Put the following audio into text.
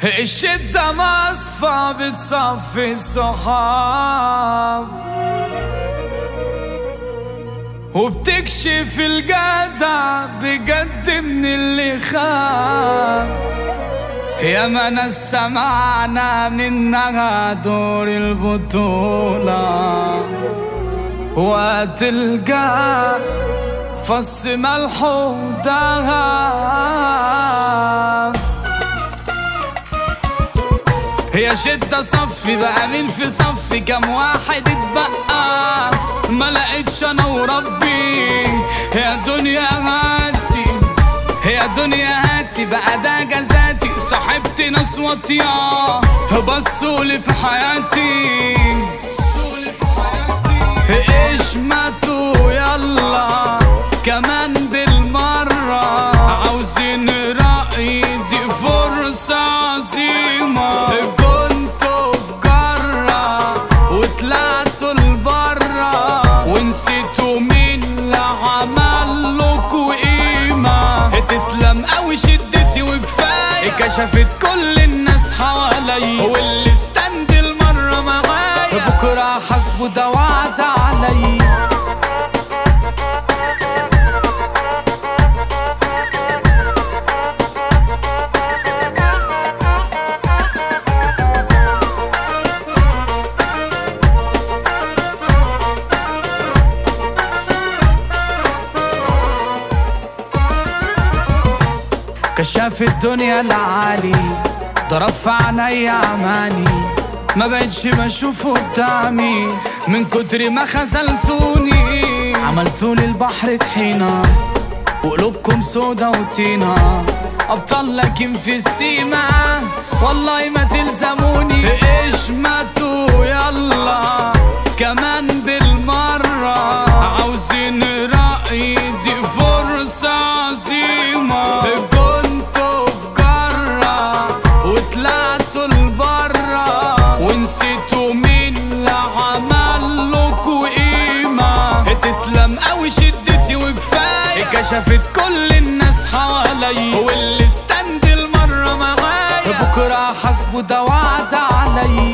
الشدة مصفى بتصفي الصحاب وبتكشف الجدع بجد من اللي خاب يا ما ناس سمعنا منها دور البطولة وقت الجاه فص ملح ودهب هي شدة صفي بقى مين في صفي كم واحد اتبقى ما لقيتش انا وربي يا دنيا هاتي يا دنيا هاتي بقى ده جزاتي صاحبت ناس واطية بصولي في حياتي ايش ماتوا يلا كمان بالمرة عاوزين رأي دي فرصة عظيمة كنتوا في جرة وطلعتوا لبرا ونسيتوا مين اللي عمل لكوا قيمة تسلم قوي شدتي وكفاية كشفت كل الناس حواليا واللي استند المرة معايا بكرة حاسبه ده وعد عليا كشاف الدنيا العالي ضرب في عينيا عماني ما بقتش بشوف قدامي من كتر ما خذلتوني عملتولي البحر طحينة وقلوبكم سودا وطينة أبطال لكن في السيمة والله ما تلزموني إيش ماتوا يلا كمان بالمرة عاوزين رأي دي فرصة عظيمة كنتوا في جرة وطلعتوا لبرا ونسيتوا مين اللي عمل لكوا قيمة تسلم قوي شدتي وكفاية كشفت كل الناس حواليا واللي استند المرة معايا بكرة حاسبه ده وعد عليا